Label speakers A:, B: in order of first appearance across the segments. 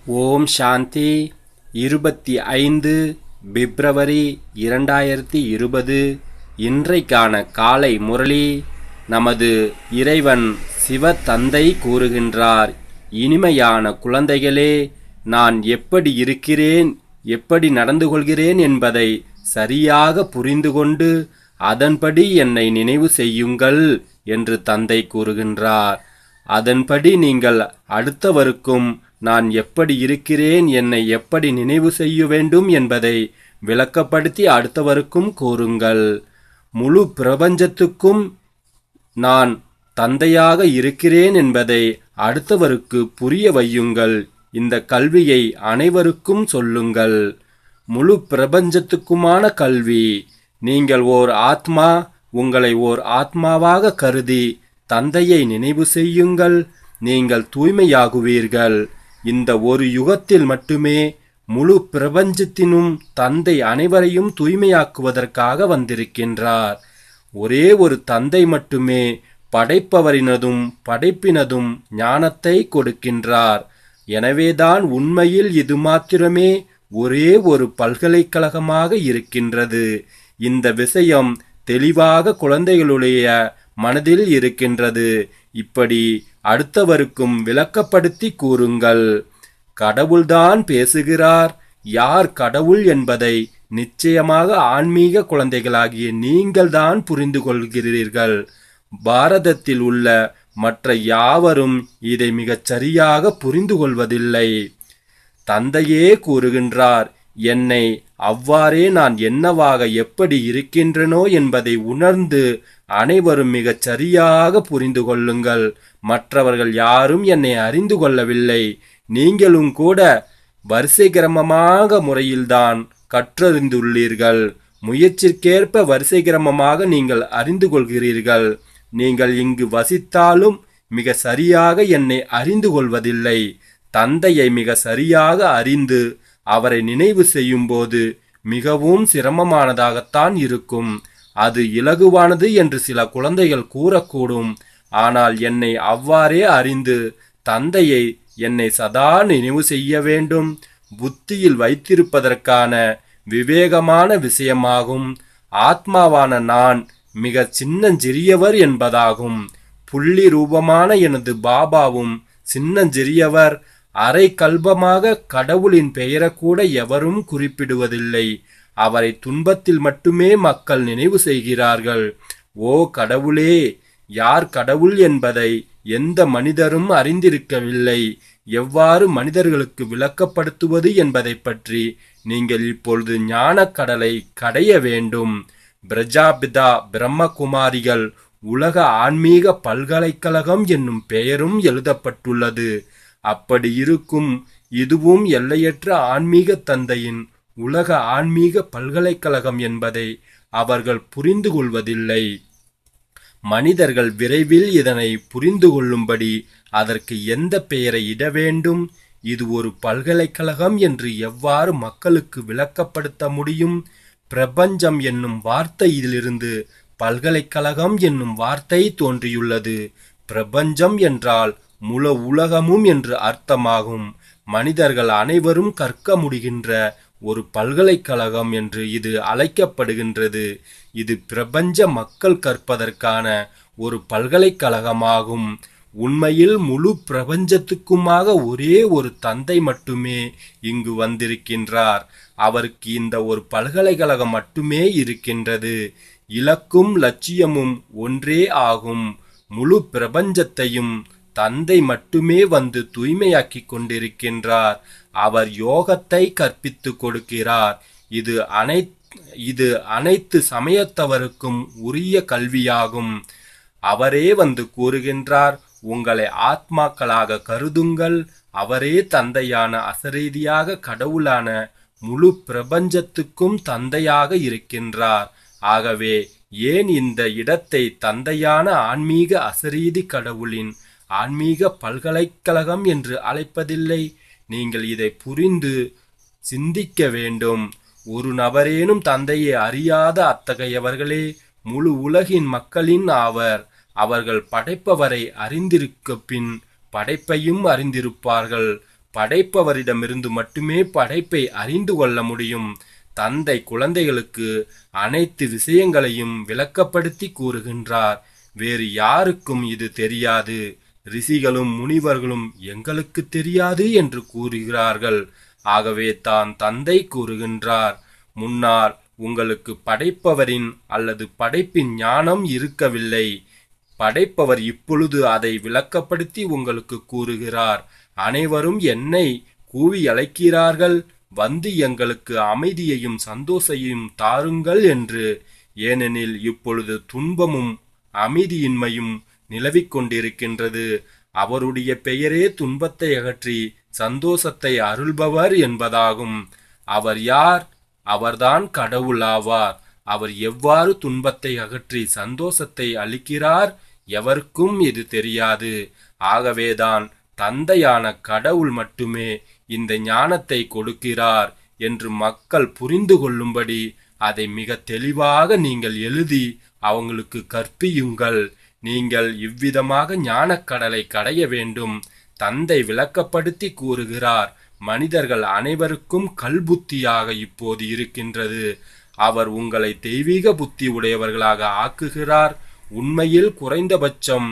A: ஓம் சாந்தி இருபத்தி ஐந்து பிப்ரவரி இரண்டாயிரத்தி இருபது இன்றைக்கான காலை முரளி நமது இறைவன் சிவ தந்தை கூறுகின்றார் இனிமையான குழந்தைகளே நான் எப்படி இருக்கிறேன் எப்படி நடந்து கொள்கிறேன் என்பதை சரியாக புரிந்து கொண்டு அதன்படி என்னை நினைவு செய்யுங்கள் என்று தந்தை கூறுகின்றார் அதன்படி நீங்கள் அடுத்தவருக்கும் நான் எப்படி இருக்கிறேன் என்னை எப்படி நினைவு செய்ய வேண்டும் என்பதை விளக்கப்படுத்தி அடுத்தவருக்கும் கூறுங்கள் முழு பிரபஞ்சத்துக்கும் நான் தந்தையாக இருக்கிறேன் என்பதை அடுத்தவருக்கு புரிய வையுங்கள் இந்த கல்வியை அனைவருக்கும் சொல்லுங்கள் முழு பிரபஞ்சத்துக்குமான கல்வி நீங்கள் ஓர் ஆத்மா உங்களை ஓர் ஆத்மாவாக கருதி தந்தையை நினைவு செய்யுங்கள் நீங்கள் தூய்மையாகுவீர்கள் இந்த ஒரு யுகத்தில் மட்டுமே முழு பிரபஞ்சத்தினும் தந்தை அனைவரையும் தூய்மையாக்குவதற்காக வந்திருக்கின்றார் ஒரே ஒரு தந்தை மட்டுமே படைப்பவரினதும் படைப்பினதும் ஞானத்தை கொடுக்கின்றார் எனவேதான் உண்மையில் இது மாத்திரமே ஒரே ஒரு பல்கலைக்கழகமாக இருக்கின்றது இந்த விஷயம் தெளிவாக குழந்தைகளுடைய மனதில் இருக்கின்றது இப்படி அடுத்தவருக்கும் விளக்கப்படுத்தி கூறுங்கள் கடவுள்தான் பேசுகிறார் யார் கடவுள் என்பதை நிச்சயமாக ஆன்மீக குழந்தைகளாகிய நீங்கள்தான் புரிந்து கொள்கிறீர்கள் பாரதத்தில் உள்ள மற்ற யாவரும் இதை மிகச் சரியாக புரிந்து கொள்வதில்லை தந்தையே கூறுகின்றார் என்னை அவ்வாறே நான் என்னவாக எப்படி இருக்கின்றனோ என்பதை உணர்ந்து அனைவரும் மிகச் சரியாக புரிந்து கொள்ளுங்கள் மற்றவர்கள் யாரும் என்னை அறிந்து கொள்ளவில்லை நீங்களும் கூட வரிசை கிரமமாக முறையில்தான் கற்றறிந்துள்ளீர்கள் முயற்சிக்கேற்ப வரிசை கிரமமாக நீங்கள் அறிந்து கொள்கிறீர்கள் நீங்கள் இங்கு வசித்தாலும் மிக சரியாக என்னை அறிந்து கொள்வதில்லை தந்தையை மிக சரியாக அறிந்து அவரை நினைவு செய்யும்போது மிகவும் சிரமமானதாகத்தான் இருக்கும் அது இலகுவானது என்று சில குழந்தைகள் கூறக்கூடும் ஆனால் என்னை அவ்வாறே அறிந்து தந்தையை என்னை சதா நினைவு செய்ய வேண்டும் புத்தியில் வைத்திருப்பதற்கான விவேகமான விஷயமாகும் ஆத்மாவான நான் மிக சின்னஞ்சிறியவர் என்பதாகும் புள்ளி ரூபமான எனது பாபாவும் சின்னஞ்சிறியவர் அரை கல்பமாக கடவுளின் பெயரக்கூட எவரும் குறிப்பிடுவதில்லை அவரை துன்பத்தில் மட்டுமே மக்கள் நினைவு செய்கிறார்கள் ஓ கடவுளே யார் கடவுள் என்பதை எந்த மனிதரும் அறிந்திருக்கவில்லை எவ்வாறு மனிதர்களுக்கு விளக்கப்படுத்துவது என்பதை பற்றி நீங்கள் இப்பொழுது ஞானக் கடலை கடைய வேண்டும் பிரஜாபிதா பிரம்மகுமாரிகள் உலக ஆன்மீக பல்கலைக்கழகம் என்னும் பெயரும் எழுதப்பட்டுள்ளது அப்படி இருக்கும் இதுவும் எல்லையற்ற ஆன்மீக தந்தையின் உலக ஆன்மீக பல்கலைக்கழகம் என்பதை அவர்கள் புரிந்து கொள்வதில்லை மனிதர்கள் விரைவில் இதனை புரிந்து கொள்ளும்படி அதற்கு எந்த பெயரை இட வேண்டும் இது ஒரு பல்கலைக்கழகம் என்று எவ்வாறு மக்களுக்கு விளக்கப்படுத்த முடியும் பிரபஞ்சம் என்னும் வார்த்தை இதிலிருந்து பல்கலைக்கழகம் என்னும் வார்த்தை தோன்றியுள்ளது பிரபஞ்சம் என்றால் முழு உலகமும் என்று அர்த்தமாகும் மனிதர்கள் அனைவரும் கற்க முடிகின்ற ஒரு பல்கலைக்கழகம் என்று இது அழைக்கப்படுகின்றது இது பிரபஞ்ச மக்கள் கற்பதற்கான ஒரு பல்கலைக்கழகமாகும் உண்மையில் முழு பிரபஞ்சத்துக்குமாக ஒரே ஒரு தந்தை மட்டுமே இங்கு வந்திருக்கின்றார் அவருக்கு இந்த ஒரு பல்கலைக்கழகம் மட்டுமே இருக்கின்றது இலக்கும் லட்சியமும் ஒன்றே ஆகும் முழு பிரபஞ்சத்தையும் தந்தை மட்டுமே வந்து தூய்மையாக்கி கொண்டிருக்கின்றார் அவர் யோகத்தை கற்பித்து கொடுக்கிறார் இது அனை இது அனைத்து சமயத்தவருக்கும் உரிய கல்வியாகும் அவரே வந்து கூறுகின்றார் உங்களை ஆத்மாக்களாக கருதுங்கள் அவரே தந்தையான அசரீதியாக கடவுளான முழு பிரபஞ்சத்துக்கும் தந்தையாக இருக்கின்றார் ஆகவே ஏன் இந்த இடத்தை தந்தையான ஆன்மீக அசரீதி கடவுளின் ஆன்மீக பல்கலைக்கழகம் என்று அழைப்பதில்லை நீங்கள் இதை புரிந்து சிந்திக்க வேண்டும் ஒரு நபரேனும் தந்தையை அறியாத அத்தகையவர்களே முழு உலகின் மக்களின் ஆவர் அவர்கள் படைப்பவரை அறிந்திருக்க பின் படைப்பையும் அறிந்திருப்பார்கள் படைப்பவரிடமிருந்து மட்டுமே படைப்பை அறிந்து கொள்ள முடியும் தந்தை குழந்தைகளுக்கு அனைத்து விஷயங்களையும் விளக்கப்படுத்தி கூறுகின்றார் வேறு யாருக்கும் இது தெரியாது ரிஷிகளும் முனிவர்களும் எங்களுக்கு தெரியாது என்று கூறுகிறார்கள் ஆகவே தான் தந்தை கூறுகின்றார் முன்னால் உங்களுக்கு படைப்பவரின் அல்லது படைப்பின் ஞானம் இருக்கவில்லை படைப்பவர் இப்பொழுது அதை விளக்கப்படுத்தி உங்களுக்கு கூறுகிறார் அனைவரும் என்னை கூவி அழைக்கிறார்கள் வந்து எங்களுக்கு அமைதியையும் சந்தோஷையும் தாருங்கள் என்று ஏனெனில் இப்பொழுது துன்பமும் அமைதியின்மையும் நிலவிக் கொண்டிருக்கின்றது அவருடைய பெயரே துன்பத்தை அகற்றி சந்தோஷத்தை அருள்பவர் என்பதாகும் அவர் யார் அவர்தான் கடவுள் ஆவார் அவர் எவ்வாறு துன்பத்தை அகற்றி சந்தோஷத்தை அளிக்கிறார் எவருக்கும் இது தெரியாது ஆகவேதான் தந்தையான கடவுள் மட்டுமே இந்த ஞானத்தை கொடுக்கிறார் என்று மக்கள் புரிந்து கொள்ளும்படி அதை மிக தெளிவாக நீங்கள் எழுதி அவங்களுக்கு கற்பியுங்கள் நீங்கள் இவ்விதமாக ஞானக்கடலை கடைய வேண்டும் தந்தை விளக்கப்படுத்தி கூறுகிறார் மனிதர்கள் அனைவருக்கும் கல்புத்தியாக இப்போது இருக்கின்றது அவர் உங்களை தெய்வீக புத்தி உடையவர்களாக ஆக்குகிறார் உண்மையில் குறைந்தபட்சம்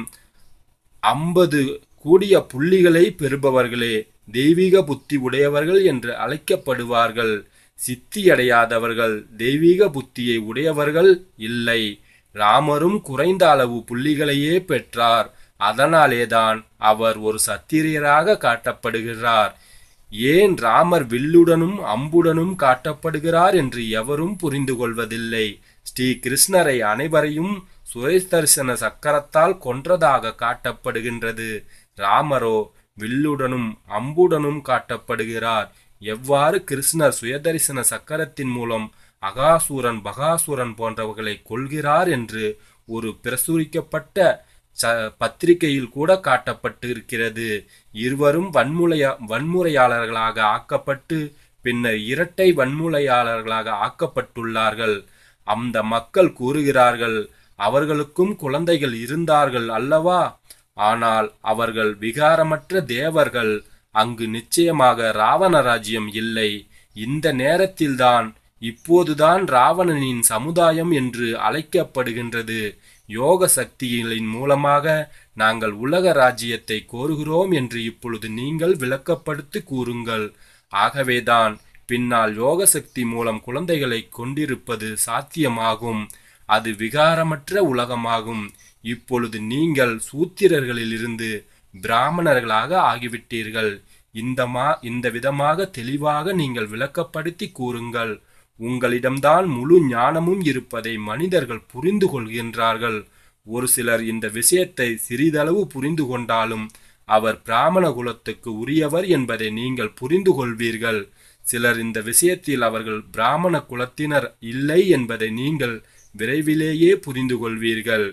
A: ஐம்பது கூடிய புள்ளிகளை பெறுபவர்களே தெய்வீக புத்தி உடையவர்கள் என்று அழைக்கப்படுவார்கள் சித்தியடையாதவர்கள் தெய்வீக புத்தியை உடையவர்கள் இல்லை ராமரும் குறைந்த அளவு புள்ளிகளையே பெற்றார் அதனாலேதான் அவர் ஒரு சத்திரியராக காட்டப்படுகிறார் ஏன் ராமர் வில்லுடனும் அம்புடனும் காட்டப்படுகிறார் என்று எவரும் புரிந்து கொள்வதில்லை ஸ்ரீ கிருஷ்ணரை அனைவரையும் சுரேஷ்தர்சன சக்கரத்தால் கொன்றதாக காட்டப்படுகின்றது ராமரோ வில்லுடனும் அம்புடனும் காட்டப்படுகிறார் எவ்வாறு கிருஷ்ணர் சுயதரிசன சக்கரத்தின் மூலம் அகாசூரன் பகாசூரன் போன்றவர்களை கொள்கிறார் என்று ஒரு பிரசுரிக்கப்பட்ட ச பத்திரிகையில் கூட காட்டப்பட்டு இருக்கிறது இருவரும் வன்முறையா வன்முறையாளர்களாக ஆக்கப்பட்டு பின்னர் இரட்டை வன்முறையாளர்களாக ஆக்கப்பட்டுள்ளார்கள் அந்த மக்கள் கூறுகிறார்கள் அவர்களுக்கும் குழந்தைகள் இருந்தார்கள் அல்லவா ஆனால் அவர்கள் விகாரமற்ற தேவர்கள் அங்கு நிச்சயமாக ராவண ராஜ்யம் இல்லை இந்த நேரத்தில்தான் இப்போதுதான் ராவணனின் சமுதாயம் என்று அழைக்கப்படுகின்றது யோக சக்திகளின் மூலமாக நாங்கள் உலக ராஜ்யத்தை கோருகிறோம் என்று இப்பொழுது நீங்கள் விளக்கப்படுத்தி கூறுங்கள் ஆகவேதான் பின்னால் யோக சக்தி மூலம் குழந்தைகளை கொண்டிருப்பது சாத்தியமாகும் அது விகாரமற்ற உலகமாகும் இப்பொழுது நீங்கள் சூத்திரர்களிலிருந்து பிராமணர்களாக ஆகிவிட்டீர்கள் இந்த மா இந்த விதமாக தெளிவாக நீங்கள் விளக்கப்படுத்தி கூறுங்கள் உங்களிடம்தான் முழு ஞானமும் இருப்பதை மனிதர்கள் புரிந்து கொள்கின்றார்கள் ஒரு சிலர் இந்த விஷயத்தை சிறிதளவு புரிந்து கொண்டாலும் அவர் பிராமண குலத்துக்கு உரியவர் என்பதை நீங்கள் புரிந்து கொள்வீர்கள் சிலர் இந்த விஷயத்தில் அவர்கள் பிராமண குலத்தினர் இல்லை என்பதை நீங்கள் விரைவிலேயே புரிந்து கொள்வீர்கள்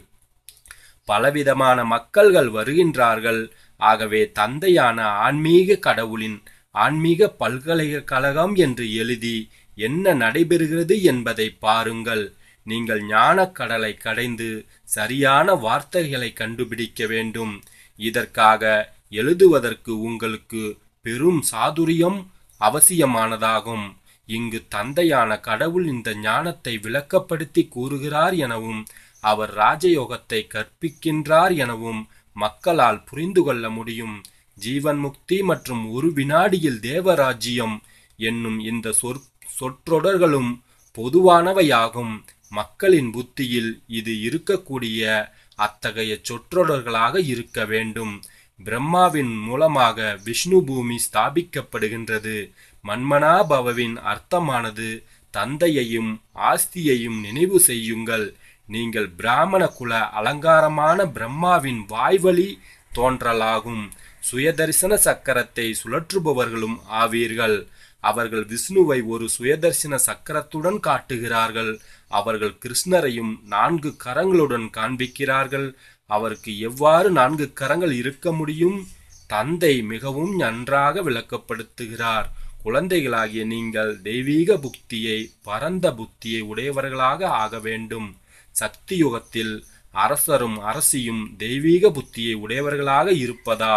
A: பலவிதமான மக்கள்கள் வருகின்றார்கள் ஆகவே தந்தையான ஆன்மீக கடவுளின் ஆன்மீக பல்கலைக்கழகம் என்று எழுதி என்ன நடைபெறுகிறது என்பதை பாருங்கள் நீங்கள் ஞானக் கடலை கடைந்து சரியான வார்த்தைகளை கண்டுபிடிக்க வேண்டும் இதற்காக எழுதுவதற்கு உங்களுக்கு பெரும் சாதுரியம் அவசியமானதாகும் இங்கு தந்தையான கடவுள் இந்த ஞானத்தை விளக்கப்படுத்தி கூறுகிறார் எனவும் அவர் ராஜயோகத்தை கற்பிக்கின்றார் எனவும் மக்களால் புரிந்து கொள்ள முடியும் ஜீவன் முக்தி மற்றும் ஒரு வினாடியில் தேவராஜ்யம் என்னும் இந்த சொற் சொற்றொடர்களும் பொதுவானவையாகும் மக்களின் புத்தியில் இது இருக்கக்கூடிய அத்தகைய சொற்றொடர்களாக இருக்க வேண்டும் பிரம்மாவின் மூலமாக விஷ்ணு பூமி ஸ்தாபிக்கப்படுகின்றது மன்மனாபவவின் அர்த்தமானது தந்தையையும் ஆஸ்தியையும் நினைவு செய்யுங்கள் நீங்கள் பிராமண குல அலங்காரமான பிரம்மாவின் வாய்வழி தோன்றலாகும் சுயதரிசன சக்கரத்தை சுழற்றுபவர்களும் ஆவீர்கள் அவர்கள் விஷ்ணுவை ஒரு சுயதர்சன சக்கரத்துடன் காட்டுகிறார்கள் அவர்கள் கிருஷ்ணரையும் நான்கு கரங்களுடன் காண்பிக்கிறார்கள் அவருக்கு எவ்வாறு நான்கு கரங்கள் இருக்க முடியும் தந்தை மிகவும் நன்றாக விளக்கப்படுத்துகிறார் குழந்தைகளாகிய நீங்கள் தெய்வீக புத்தியை பரந்த புத்தியை உடையவர்களாக ஆக வேண்டும் சக்தி யுகத்தில் அரசரும் அரசியும் தெய்வீக புத்தியை உடையவர்களாக இருப்பதால்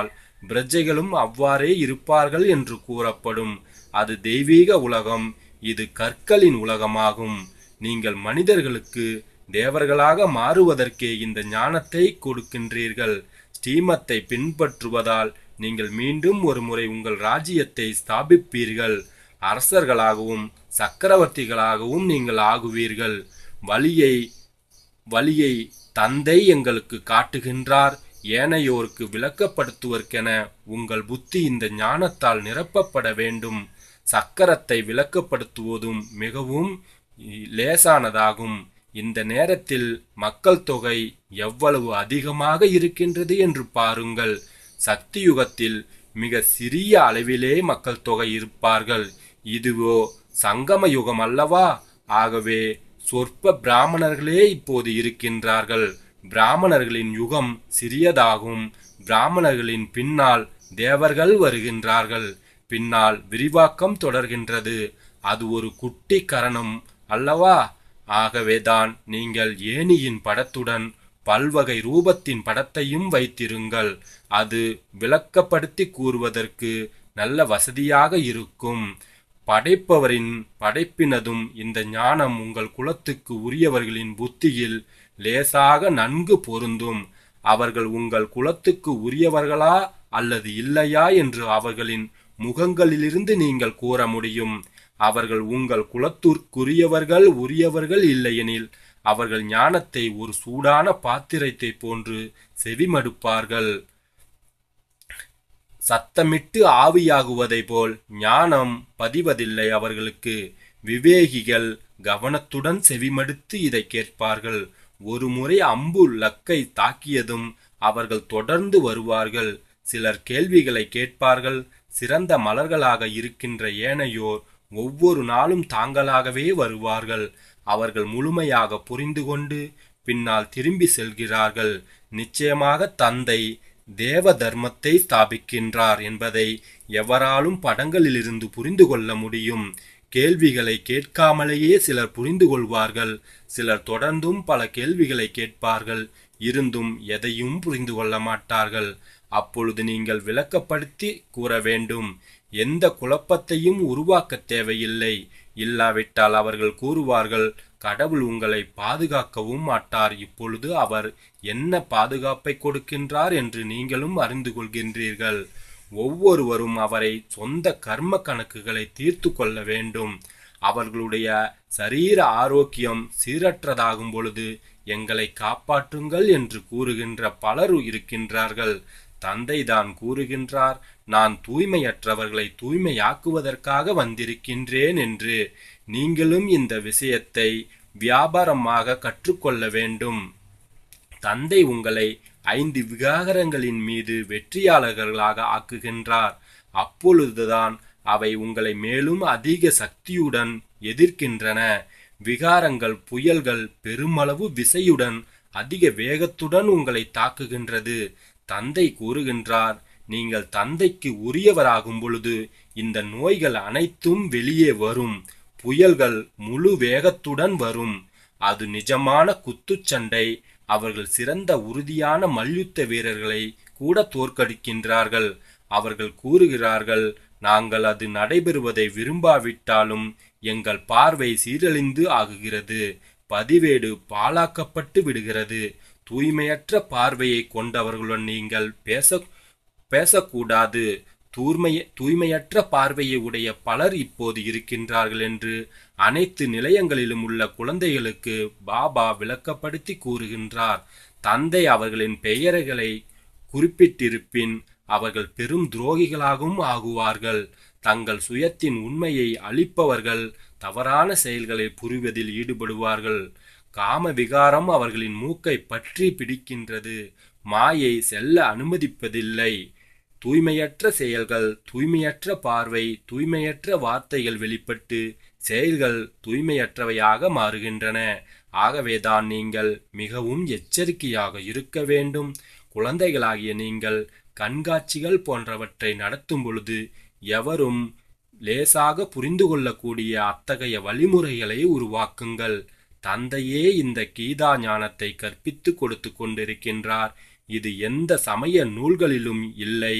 A: பிரஜைகளும் அவ்வாறே இருப்பார்கள் என்று கூறப்படும் அது தெய்வீக உலகம் இது கற்களின் உலகமாகும் நீங்கள் மனிதர்களுக்கு தேவர்களாக மாறுவதற்கே இந்த ஞானத்தை கொடுக்கின்றீர்கள் ஸ்ரீமத்தை பின்பற்றுவதால் நீங்கள் மீண்டும் ஒரு முறை உங்கள் ராஜ்யத்தை ஸ்தாபிப்பீர்கள் அரசர்களாகவும் சக்கரவர்த்திகளாகவும் நீங்கள் ஆகுவீர்கள் வழியை வழியை தந்தை எங்களுக்கு காட்டுகின்றார் ஏனையோருக்கு விளக்கப்படுத்துவதற்கென உங்கள் புத்தி இந்த ஞானத்தால் நிரப்பப்பட வேண்டும் சக்கரத்தை விளக்கப்படுத்துவதும் மிகவும் லேசானதாகும் இந்த நேரத்தில் மக்கள் தொகை எவ்வளவு அதிகமாக இருக்கின்றது என்று பாருங்கள் சக்தி யுகத்தில் மிக சிறிய அளவிலே மக்கள் தொகை இருப்பார்கள் இதுவோ சங்கம யுகம் அல்லவா ஆகவே சொற்ப பிராமணர்களே இப்போது இருக்கின்றார்கள் பிராமணர்களின் யுகம் சிறியதாகும் பிராமணர்களின் பின்னால் தேவர்கள் வருகின்றார்கள் பின்னால் விரிவாக்கம் தொடர்கின்றது அது ஒரு குட்டி கரணம் அல்லவா ஆகவேதான் நீங்கள் ஏனியின் படத்துடன் பல்வகை ரூபத்தின் படத்தையும் வைத்திருங்கள் அது விளக்கப்படுத்தி கூறுவதற்கு நல்ல வசதியாக இருக்கும் படைப்பவரின் படைப்பினதும் இந்த ஞானம் உங்கள் குலத்துக்கு உரியவர்களின் புத்தியில் லேசாக நன்கு பொருந்தும் அவர்கள் உங்கள் குலத்துக்கு உரியவர்களா அல்லது இல்லையா என்று அவர்களின் முகங்களிலிருந்து நீங்கள் கூற முடியும் அவர்கள் உங்கள் குலத்திற்குரியவர்கள் உரியவர்கள் இல்லையெனில் அவர்கள் ஞானத்தை ஒரு சூடான பாத்திரத்தை போன்று செவிமடுப்பார்கள் சத்தமிட்டு ஆவியாகுவதை போல் ஞானம் பதிவதில்லை அவர்களுக்கு விவேகிகள் கவனத்துடன் செவிமடுத்து இதை கேட்பார்கள் ஒரு முறை அம்பு லக்கை தாக்கியதும் அவர்கள் தொடர்ந்து வருவார்கள் சிலர் கேள்விகளை கேட்பார்கள் சிறந்த மலர்களாக இருக்கின்ற ஏனையோர் ஒவ்வொரு நாளும் தாங்களாகவே வருவார்கள் அவர்கள் முழுமையாக புரிந்து கொண்டு பின்னால் திரும்பி செல்கிறார்கள் நிச்சயமாக தந்தை தேவ தர்மத்தை ஸ்தாபிக்கின்றார் என்பதை எவராலும் படங்களிலிருந்து புரிந்து கொள்ள முடியும் கேள்விகளை கேட்காமலேயே சிலர் புரிந்து கொள்வார்கள் சிலர் தொடர்ந்தும் பல கேள்விகளை கேட்பார்கள் இருந்தும் எதையும் புரிந்து கொள்ள மாட்டார்கள் அப்பொழுது நீங்கள் விளக்கப்படுத்தி கூற வேண்டும் எந்த குழப்பத்தையும் உருவாக்க தேவையில்லை இல்லாவிட்டால் அவர்கள் கூறுவார்கள் கடவுள் உங்களை பாதுகாக்கவும் மாட்டார் இப்பொழுது அவர் என்ன பாதுகாப்பை கொடுக்கின்றார் என்று நீங்களும் அறிந்து கொள்கின்றீர்கள் ஒவ்வொருவரும் அவரை சொந்த கர்ம கணக்குகளை தீர்த்து கொள்ள வேண்டும் அவர்களுடைய சரீர ஆரோக்கியம் சீரற்றதாகும் பொழுது எங்களை காப்பாற்றுங்கள் என்று கூறுகின்ற பலர் இருக்கின்றார்கள் தந்தை தான் கூறுகின்றார் நான் தூய்மையற்றவர்களை தூய்மையாக்குவதற்காக வந்திருக்கின்றேன் என்று நீங்களும் இந்த விஷயத்தை வியாபாரமாக கற்றுக்கொள்ள வேண்டும் தந்தை உங்களை ஐந்து விகாரங்களின் மீது வெற்றியாளர்களாக ஆக்குகின்றார் அப்பொழுதுதான் அவை உங்களை மேலும் அதிக சக்தியுடன் எதிர்க்கின்றன விகாரங்கள் புயல்கள் பெருமளவு விசையுடன் அதிக வேகத்துடன் உங்களை தாக்குகின்றது தந்தை கூறுகின்றார் நீங்கள் தந்தைக்கு உரியவராகும் பொழுது இந்த நோய்கள் அனைத்தும் வெளியே வரும் புயல்கள் முழு வேகத்துடன் வரும் அது நிஜமான குத்துச்சண்டை அவர்கள் சிறந்த உறுதியான மல்யுத்த வீரர்களை கூட தோற்கடிக்கின்றார்கள் அவர்கள் கூறுகிறார்கள் நாங்கள் அது நடைபெறுவதை விரும்பாவிட்டாலும் எங்கள் பார்வை சீரழிந்து ஆகுகிறது பதிவேடு பாழாக்கப்பட்டு விடுகிறது தூய்மையற்ற பார்வையை கொண்டவர்களுடன் நீங்கள் பேச பேசக்கூடாது தூய்மைய தூய்மையற்ற பார்வையை உடைய பலர் இப்போது இருக்கின்றார்கள் என்று அனைத்து நிலையங்களிலும் உள்ள குழந்தைகளுக்கு பாபா விளக்கப்படுத்தி கூறுகின்றார் தந்தை அவர்களின் பெயர்களை குறிப்பிட்டிருப்பின் அவர்கள் பெரும் துரோகிகளாகவும் ஆகுவார்கள் தங்கள் சுயத்தின் உண்மையை அளிப்பவர்கள் தவறான செயல்களை புரிவதில் ஈடுபடுவார்கள் காம விகாரம் அவர்களின் மூக்கை பற்றி பிடிக்கின்றது மாயை செல்ல அனுமதிப்பதில்லை தூய்மையற்ற செயல்கள் தூய்மையற்ற பார்வை தூய்மையற்ற வார்த்தைகள் வெளிப்பட்டு செயல்கள் தூய்மையற்றவையாக மாறுகின்றன ஆகவேதான் நீங்கள் மிகவும் எச்சரிக்கையாக இருக்க வேண்டும் குழந்தைகளாகிய நீங்கள் கண்காட்சிகள் போன்றவற்றை நடத்தும் பொழுது எவரும் லேசாக புரிந்து கொள்ளக்கூடிய அத்தகைய வழிமுறைகளை உருவாக்குங்கள் தந்தையே இந்த கீதா ஞானத்தை கற்பித்து கொடுத்து கொண்டிருக்கின்றார் இது எந்த சமய நூல்களிலும் இல்லை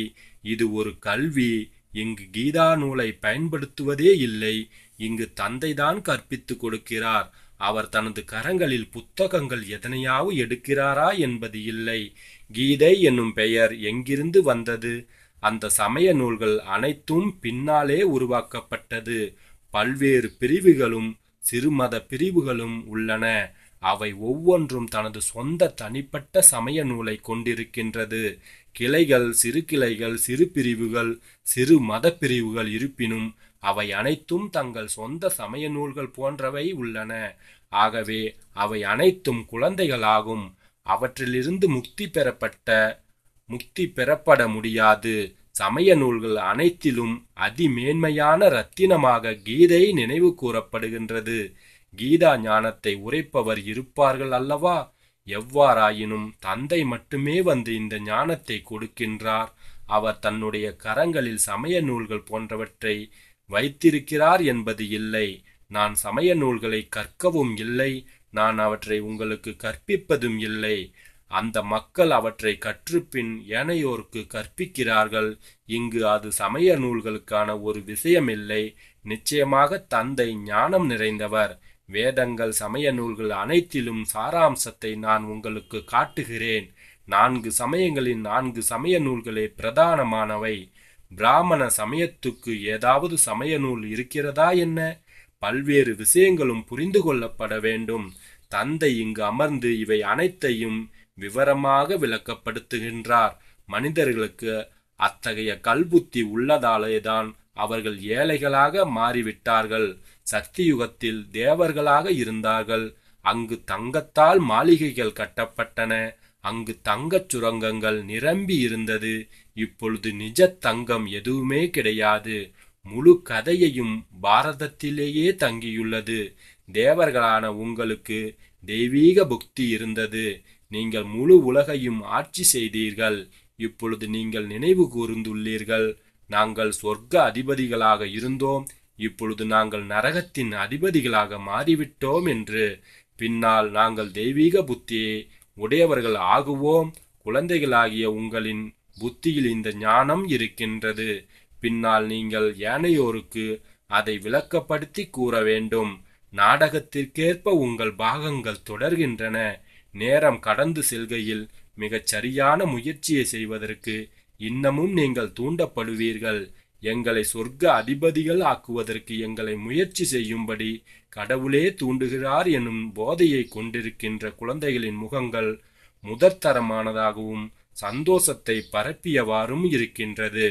A: இது ஒரு கல்வி இங்கு கீதா நூலை பயன்படுத்துவதே இல்லை இங்கு தந்தைதான் கற்பித்துக் கொடுக்கிறார் அவர் தனது கரங்களில் புத்தகங்கள் எதனையாவது எடுக்கிறாரா என்பது இல்லை கீதை என்னும் பெயர் எங்கிருந்து வந்தது அந்த சமய நூல்கள் அனைத்தும் பின்னாலே உருவாக்கப்பட்டது பல்வேறு பிரிவுகளும் சிறுமத பிரிவுகளும் உள்ளன அவை ஒவ்வொன்றும் தனது சொந்த தனிப்பட்ட சமய நூலை கொண்டிருக்கின்றது கிளைகள் சிறு கிளைகள் சிறு பிரிவுகள் சிறு மத பிரிவுகள் இருப்பினும் அவை அனைத்தும் தங்கள் சொந்த சமய நூல்கள் போன்றவை உள்ளன ஆகவே அவை அனைத்தும் குழந்தைகளாகும் அவற்றிலிருந்து முக்தி பெறப்பட்ட முக்தி பெறப்பட முடியாது சமய நூல்கள் அனைத்திலும் அதிமேன்மையான ரத்தினமாக கீதை நினைவு கூறப்படுகின்றது கீதா ஞானத்தை உரைப்பவர் இருப்பார்கள் அல்லவா எவ்வாறாயினும் தந்தை மட்டுமே வந்து இந்த ஞானத்தை கொடுக்கின்றார் அவர் தன்னுடைய கரங்களில் சமய நூல்கள் போன்றவற்றை வைத்திருக்கிறார் என்பது இல்லை நான் சமய நூல்களை கற்கவும் இல்லை நான் அவற்றை உங்களுக்கு கற்பிப்பதும் இல்லை அந்த மக்கள் அவற்றை கற்றுப்பின் ஏனையோருக்கு கற்பிக்கிறார்கள் இங்கு அது சமய நூல்களுக்கான ஒரு விஷயமில்லை நிச்சயமாக தந்தை ஞானம் நிறைந்தவர் வேதங்கள் சமய நூல்கள் அனைத்திலும் சாராம்சத்தை நான் உங்களுக்கு காட்டுகிறேன் நான்கு சமயங்களின் நான்கு சமய நூல்களே பிரதானமானவை பிராமண சமயத்துக்கு ஏதாவது சமய நூல் இருக்கிறதா என்ன பல்வேறு விஷயங்களும் புரிந்து கொள்ளப்பட வேண்டும் தந்தை இங்கு அமர்ந்து இவை அனைத்தையும் விவரமாக விளக்கப்படுத்துகின்றார் மனிதர்களுக்கு அத்தகைய கல்புத்தி உள்ளதாலேதான் அவர்கள் ஏழைகளாக மாறிவிட்டார்கள் சக்தி யுகத்தில் தேவர்களாக இருந்தார்கள் அங்கு தங்கத்தால் மாளிகைகள் கட்டப்பட்டன அங்கு தங்கச் சுரங்கங்கள் நிரம்பி இருந்தது இப்பொழுது நிஜ தங்கம் எதுவுமே கிடையாது முழு கதையையும் பாரதத்திலேயே தங்கியுள்ளது தேவர்களான உங்களுக்கு தெய்வீக புக்தி இருந்தது நீங்கள் முழு உலகையும் ஆட்சி செய்தீர்கள் இப்பொழுது நீங்கள் நினைவு கூர்ந்துள்ளீர்கள் நாங்கள் சொர்க்க அதிபதிகளாக இருந்தோம் இப்பொழுது நாங்கள் நரகத்தின் அதிபதிகளாக மாறிவிட்டோம் என்று பின்னால் நாங்கள் தெய்வீக புத்தியை உடையவர்கள் ஆகுவோம் குழந்தைகளாகிய உங்களின் புத்தியில் இந்த ஞானம் இருக்கின்றது பின்னால் நீங்கள் ஏனையோருக்கு அதை விளக்கப்படுத்தி கூற வேண்டும் நாடகத்திற்கேற்ப உங்கள் பாகங்கள் தொடர்கின்றன நேரம் கடந்து செல்கையில் மிகச் சரியான முயற்சியை செய்வதற்கு இன்னமும் நீங்கள் தூண்டப்படுவீர்கள் எங்களை சொர்க்க அதிபதிகள் ஆக்குவதற்கு எங்களை முயற்சி செய்யும்படி கடவுளே தூண்டுகிறார் எனும் போதையை கொண்டிருக்கின்ற குழந்தைகளின் முகங்கள் முதற்தரமானதாகவும் சந்தோஷத்தை பரப்பியவாறும் இருக்கின்றது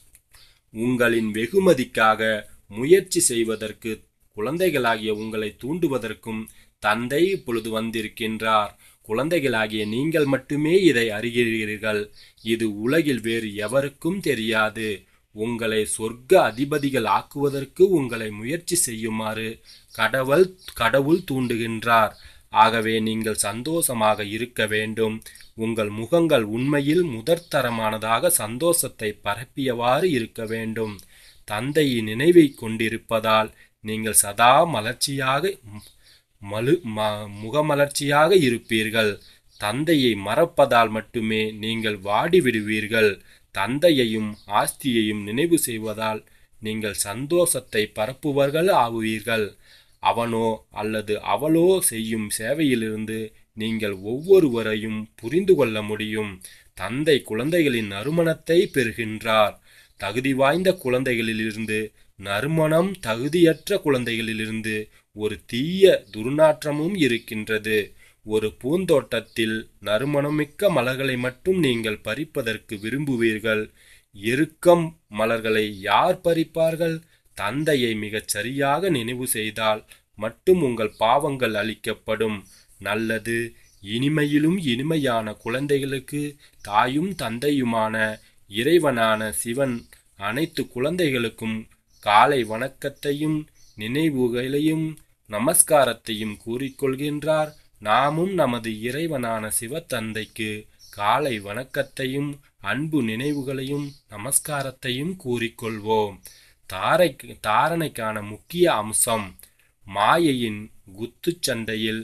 A: உங்களின் வெகுமதிக்காக முயற்சி செய்வதற்கு குழந்தைகளாகிய உங்களை தூண்டுவதற்கும் தந்தை இப்பொழுது வந்திருக்கின்றார் குழந்தைகளாகிய நீங்கள் மட்டுமே இதை அறிகிறீர்கள் இது உலகில் வேறு எவருக்கும் தெரியாது உங்களை சொர்க்க அதிபதிகள் ஆக்குவதற்கு உங்களை முயற்சி செய்யுமாறு கடவுள் கடவுள் தூண்டுகின்றார் ஆகவே நீங்கள் சந்தோஷமாக இருக்க வேண்டும் உங்கள் முகங்கள் உண்மையில் முதற்தரமானதாக சந்தோஷத்தை பரப்பியவாறு இருக்க வேண்டும் தந்தையின் நினைவை கொண்டிருப்பதால் நீங்கள் சதா மலர்ச்சியாக மலு ம முகமலர்ச்சியாக இருப்பீர்கள் தந்தையை மறப்பதால் மட்டுமே நீங்கள் வாடி விடுவீர்கள் தந்தையையும் ஆஸ்தியையும் நினைவு செய்வதால் நீங்கள் சந்தோஷத்தை பரப்புவர்கள் ஆகுவீர்கள் அவனோ அல்லது அவளோ செய்யும் சேவையிலிருந்து நீங்கள் ஒவ்வொருவரையும் புரிந்து கொள்ள முடியும் தந்தை குழந்தைகளின் நறுமணத்தை பெறுகின்றார் தகுதி வாய்ந்த குழந்தைகளிலிருந்து நறுமணம் தகுதியற்ற குழந்தைகளிலிருந்து ஒரு தீய துர்நாற்றமும் இருக்கின்றது ஒரு பூந்தோட்டத்தில் நறுமணமிக்க மலர்களை மட்டும் நீங்கள் பறிப்பதற்கு விரும்புவீர்கள் எருக்கம் மலர்களை யார் பறிப்பார்கள் தந்தையை மிகச் சரியாக நினைவு செய்தால் மட்டும் உங்கள் பாவங்கள் அளிக்கப்படும் நல்லது இனிமையிலும் இனிமையான குழந்தைகளுக்கு தாயும் தந்தையுமான இறைவனான சிவன் அனைத்து குழந்தைகளுக்கும் காலை வணக்கத்தையும் நினைவுகளையும் நமஸ்காரத்தையும் கூறிக்கொள்கின்றார் நாமும் நமது இறைவனான சிவத்தந்தைக்கு காலை வணக்கத்தையும் அன்பு நினைவுகளையும் நமஸ்காரத்தையும் கூறிக்கொள்வோம் தாரை தாரணைக்கான முக்கிய அம்சம் மாயையின் குத்துச்சண்டையில்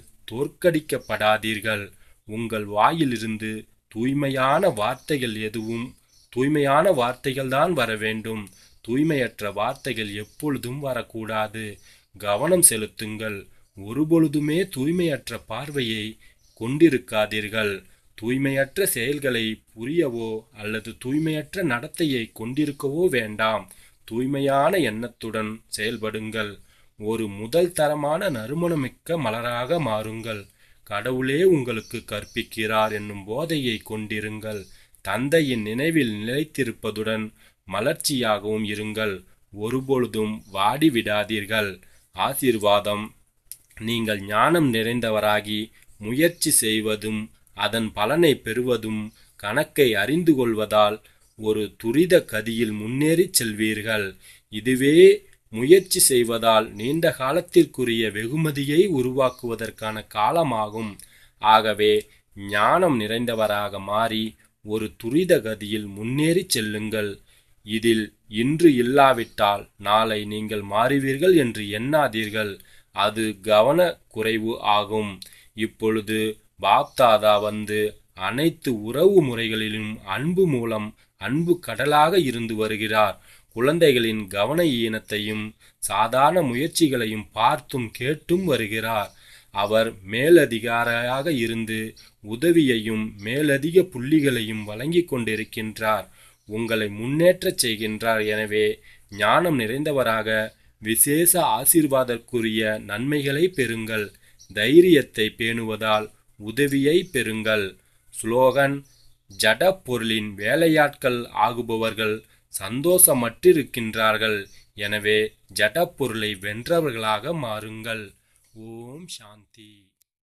A: தோற்கடிக்கப்படாதீர்கள் உங்கள் வாயிலிருந்து தூய்மையான வார்த்தைகள் எதுவும் தூய்மையான வார்த்தைகள் தான் வர வேண்டும் தூய்மையற்ற வார்த்தைகள் எப்பொழுதும் வரக்கூடாது கவனம் செலுத்துங்கள் ஒருபொழுதுமே தூய்மையற்ற பார்வையை கொண்டிருக்காதீர்கள் தூய்மையற்ற செயல்களை புரியவோ அல்லது தூய்மையற்ற நடத்தையை கொண்டிருக்கவோ வேண்டாம் தூய்மையான எண்ணத்துடன் செயல்படுங்கள் ஒரு முதல் தரமான நறுமணமிக்க மலராக மாறுங்கள் கடவுளே உங்களுக்கு கற்பிக்கிறார் என்னும் போதையை கொண்டிருங்கள் தந்தையின் நினைவில் நிலைத்திருப்பதுடன் மலர்ச்சியாகவும் இருங்கள் ஒருபொழுதும் வாடி விடாதீர்கள் ஆசீர்வாதம் நீங்கள் ஞானம் நிறைந்தவராகி முயற்சி செய்வதும் அதன் பலனை பெறுவதும் கணக்கை அறிந்து கொள்வதால் ஒரு துரித கதியில் முன்னேறிச் செல்வீர்கள் இதுவே முயற்சி செய்வதால் நீண்ட காலத்திற்குரிய வெகுமதியை உருவாக்குவதற்கான காலமாகும் ஆகவே ஞானம் நிறைந்தவராக மாறி ஒரு துரித கதியில் முன்னேறிச் செல்லுங்கள் இதில் இன்று இல்லாவிட்டால் நாளை நீங்கள் மாறுவீர்கள் என்று எண்ணாதீர்கள் அது கவன குறைவு ஆகும் இப்பொழுது பாப்தாதா வந்து அனைத்து உறவு முறைகளிலும் அன்பு மூலம் அன்பு கடலாக இருந்து வருகிறார் குழந்தைகளின் கவன ஈனத்தையும் சாதாரண முயற்சிகளையும் பார்த்தும் கேட்டும் வருகிறார் அவர் மேலதிகாரியாக இருந்து உதவியையும் மேலதிக புள்ளிகளையும் வழங்கிக் கொண்டிருக்கின்றார் உங்களை முன்னேற்றச் செய்கின்றார் எனவே ஞானம் நிறைந்தவராக விசேஷ ஆசீர்வாதற்குரிய நன்மைகளை பெறுங்கள் தைரியத்தை பேணுவதால் உதவியை பெறுங்கள் ஸ்லோகன் ஜட பொருளின் வேலையாட்கள் ஆகுபவர்கள் சந்தோஷமற்றிருக்கின்றார்கள் எனவே ஜட பொருளை வென்றவர்களாக மாறுங்கள் ஓம் சாந்தி